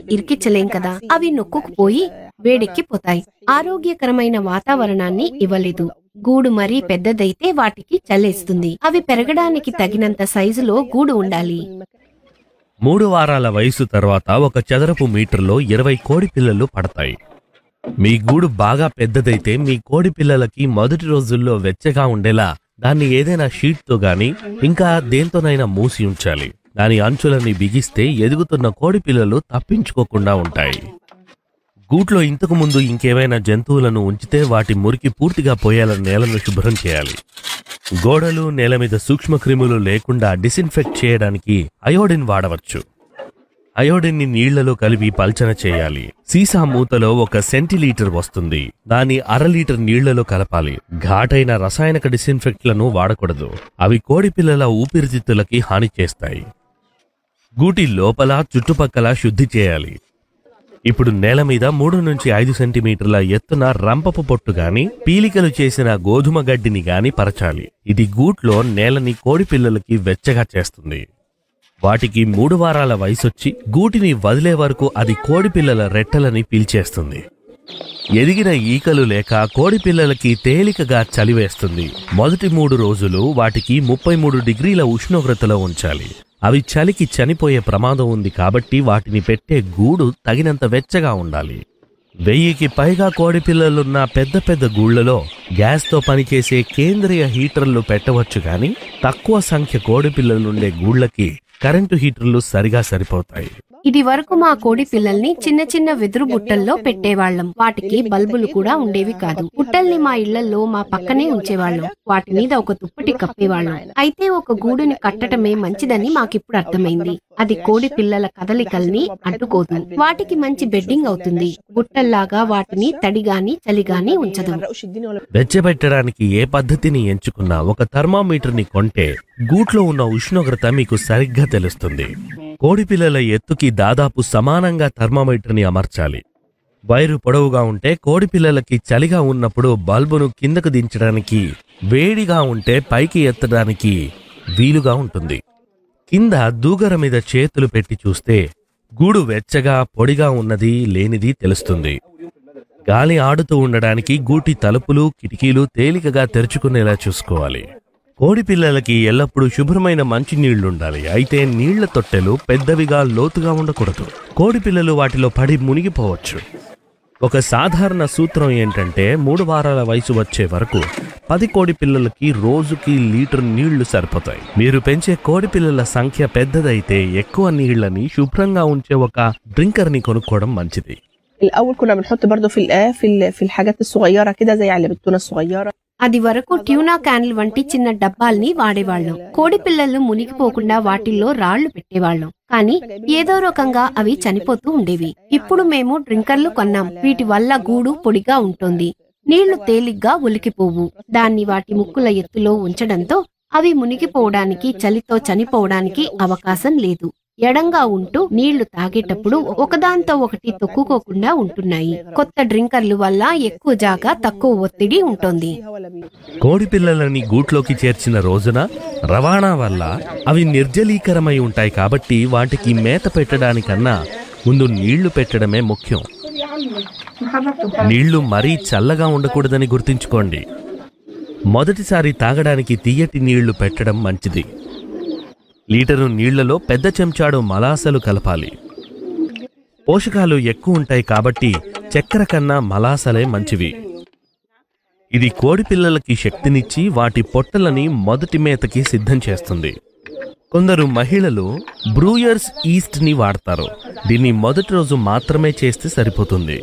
ఇరికిచ్చలేం కదా అవి నొక్కుకుపోయి వేడెక్కిపోతాయి ఆరోగ్యకరమైన వాతావరణాన్ని ఇవ్వలేదు గూడు మరీ పెద్దదైతే వాటికి చల్లేస్తుంది అవి పెరగడానికి తగినంత సైజులో గూడు ఉండాలి మూడు వారాల వయసు తర్వాత ఒక చదరపు మీటర్లో ఇరవై కోడి పిల్లలు పడతాయి మీ గూడు బాగా పెద్దదైతే మీ కోడి పిల్లలకి మొదటి రోజుల్లో వెచ్చగా ఉండేలా దాన్ని ఏదైనా షీట్తో గాని ఇంకా దేంతోనైనా మూసి ఉంచాలి దాని అంచులని బిగిస్తే ఎదుగుతున్న కోడి పిల్లలు తప్పించుకోకుండా ఉంటాయి గూట్లో ఇంతకు ముందు ఇంకేమైనా జంతువులను ఉంచితే వాటి మురికి పూర్తిగా పోయేలా నేలను శుభ్రం చేయాలి గోడలు నేల మీద సూక్ష్మక్రిములు లేకుండా డిసిన్ఫెక్ట్ చేయడానికి అయోడిన్ వాడవచ్చు అయోడిన్ ని నీళ్లలో కలిపి పల్చన చేయాలి సీసా మూతలో ఒక సెంటీలీటర్ వస్తుంది దాన్ని అర లీటర్ నీళ్లలో కలపాలి ఘాటైన రసాయనిక డిసిన్ఫెక్ట్లను వాడకూడదు అవి కోడి పిల్లల ఊపిరితిత్తులకి హాని చేస్తాయి గూటి లోపల చుట్టుపక్కల శుద్ధి చేయాలి ఇప్పుడు నేల మీద మూడు నుంచి ఐదు సెంటీమీటర్ల ఎత్తున రంపపు పొట్టు గాని పీలికలు చేసిన గోధుమ గడ్డిని గాని పరచాలి ఇది గూట్లో నేలని కోడి పిల్లలకి వెచ్చగా చేస్తుంది వాటికి మూడు వారాల వయసొచ్చి గూటిని వదిలే వరకు అది కోడి పిల్లల రెట్టలని పీల్చేస్తుంది ఎదిగిన ఈకలు లేక కోడి పిల్లలకి తేలికగా చలివేస్తుంది మొదటి మూడు రోజులు వాటికి ముప్పై మూడు డిగ్రీల ఉష్ణోగ్రతలో ఉంచాలి అవి చలికి చనిపోయే ప్రమాదం ఉంది కాబట్టి వాటిని పెట్టే గూడు తగినంత వెచ్చగా ఉండాలి వెయ్యికి పైగా కోడి పిల్లలున్న పెద్ద పెద్ద గూళ్ళలో గ్యాస్తో పనిచేసే కేంద్రీయ హీటర్లు పెట్టవచ్చు కానీ తక్కువ సంఖ్య కోడి పిల్లలుండే గూళ్ళకి కరెంటు హీటర్లు సరిగా సరిపోతాయి ఇది వరకు మా కోడి పిల్లల్ని చిన్న చిన్న వెదురు బుట్టల్లో పెట్టేవాళ్లం వాటికి బల్బులు కూడా ఉండేవి కాదు బుట్టల్ని మా ఇళ్లలో మా పక్కనే ఉంచేవాళ్ళం వాటి మీద ఒక దుప్పటి కప్పేవాళ్ళం అయితే ఒక గూడుని కట్టడమే మంచిదని మాకిప్పుడు అర్థమైంది అది కోడి పిల్లల కదలికల్ని అడ్డుకోదు వాటికి మంచి బెడ్డింగ్ అవుతుంది బుట్టల్లాగా వాటిని తడిగాని చలిగాని ఉంచదు مرقوش الدنيا ولا వెచ్చబెట్టడానికి ఏ పద్ధతిని ఎంచుకున్నా ఒక థర్మామీటర్ని కొంటే గూట్లో ఉన్న ఉష్ణోగ్రత మీకు సరిగ్గా తెలుస్తుంది కోడి పిల్లల ఎత్తుకి దాదాపు సమానంగా థర్మామీటర్ని అమర్చాలి వైరు పొడవుగా ఉంటే కోడి పిల్లలకి చలిగా ఉన్నప్పుడు బల్బును కిందకు దించడానికి వేడిగా ఉంటే పైకి ఎత్తడానికి వీలుగా ఉంటుంది కింద దూగర మీద చేతులు పెట్టి చూస్తే గూడు వెచ్చగా పొడిగా ఉన్నది లేనిది తెలుస్తుంది గాలి ఆడుతూ ఉండడానికి గూటి తలుపులు కిటికీలు తేలికగా తెరుచుకునేలా చూసుకోవాలి కోడి పిల్లలకి ఎల్లప్పుడూ శుభ్రమైన మంచి నీళ్లుండాలి అయితే నీళ్ల తొట్టెలు పెద్దవిగా లోతుగా ఉండకూడదు కోడి పిల్లలు వాటిలో పడి మునిగిపోవచ్చు ఒక సాధారణ సూత్రం ఏంటంటే మూడు వారాల వయసు వచ్చే వరకు పది కోడి పిల్లలకి రోజుకి లీటర్ నీళ్లు సరిపోతాయి మీరు పెంచే కోడి పిల్లల సంఖ్య పెద్దదైతే ఎక్కువ నీళ్లని శుభ్రంగా ఉంచే ఒక డ్రింకర్ని కొనుక్కోవడం మంచిది الاول كنا بنحط برضو في الآه في ال- في الحاجات الصغيره كده زي علبه التونه الصغيره అది వరకు ట్యూనా క్యాన్లు వంటి చిన్న డబ్బాల్ని వాడేవాళ్ళం కోడి పిల్లలు మునిగిపోకుండా వాటిల్లో రాళ్లు పెట్టేవాళ్ళం కానీ ఏదో రకంగా అవి చనిపోతూ ఉండేవి ఇప్పుడు మేము డ్రింకర్లు కొన్నాం వీటి వల్ల గూడు పొడిగా ఉంటుంది నీళ్లు తేలిగ్గా ఒలికిపోవు దాన్ని వాటి ముక్కుల ఎత్తులో ఉంచడంతో అవి మునిగిపోవడానికి చలితో చనిపోవడానికి అవకాశం లేదు ఎడంగా ఉంటూ నీళ్లు తాగేటప్పుడు ఒకదాంతో ఒకటి తొక్కుకోకుండా ఉంటున్నాయి కొత్త డ్రింకర్లు వల్ల ఎక్కువ జాగా తక్కువ ఒత్తిడి ఉంటుంది فيها ولا بي కోడి పిల్లలని గూట్లోకి చేర్చిన రోజున రవాణా వల్ల అవి నిర్జలీకరమై ఉంటాయి కాబట్టి వాటికి మేత పెట్టడానికన్నా ముందు నీళ్లు పెట్టడమే ముఖ్యం నీళ్లు మరీ చల్లగా ఉండకూడదని గుర్తుంచుకోండి మొదటిసారి తాగడానికి తీయటి నీళ్లు పెట్టడం మంచిది లీటరు నీళ్లలో పెద్ద చెంచాడు మలాసలు కలపాలి పోషకాలు ఎక్కువ ఉంటాయి కాబట్టి చక్కెర కన్నా మలాసలే మంచివి ఇది కోడి పిల్లలకి శక్తినిచ్చి వాటి పొట్టలని మొదటి మేతకి సిద్ధం చేస్తుంది కొందరు మహిళలు బ్రూయర్స్ ఈస్ట్ ని వాడతారు దీన్ని మొదటి రోజు మాత్రమే చేస్తే సరిపోతుంది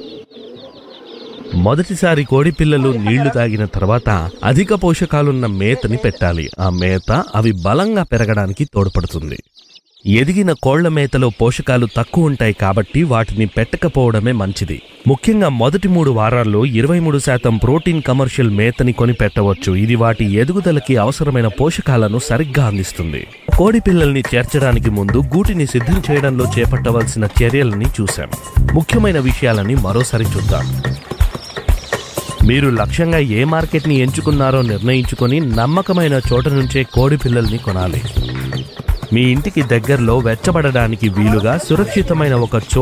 మొదటిసారి కోడి పిల్లలు నీళ్లు తాగిన తర్వాత అధిక పోషకాలున్న మేతని పెట్టాలి ఆ మేత అవి బలంగా పెరగడానికి తోడ్పడుతుంది ఎదిగిన కోళ్ల మేతలో పోషకాలు తక్కువ ఉంటాయి కాబట్టి వాటిని పెట్టకపోవడమే మంచిది ముఖ్యంగా మొదటి మూడు వారాల్లో ఇరవై మూడు శాతం ప్రోటీన్ కమర్షియల్ మేతని కొని పెట్టవచ్చు ఇది వాటి ఎదుగుదలకి అవసరమైన పోషకాలను సరిగ్గా అందిస్తుంది కోడి పిల్లల్ని చేర్చడానికి ముందు గూటిని సిద్ధం చేయడంలో చేపట్టవలసిన చర్యలని చూశాం ముఖ్యమైన విషయాలని మరోసారి చూద్దాం మీరు లక్ష్యంగా ఏ మార్కెట్ని ఎంచుకున్నారో నిర్ణయించుకొని నమ్మకమైన చోట నుంచే కోడి పిల్లల్ని కొనాలి మీ ఇంటికి దగ్గరలో వెచ్చబడడానికి వీలుగా సురక్షితమైన ఒక చోట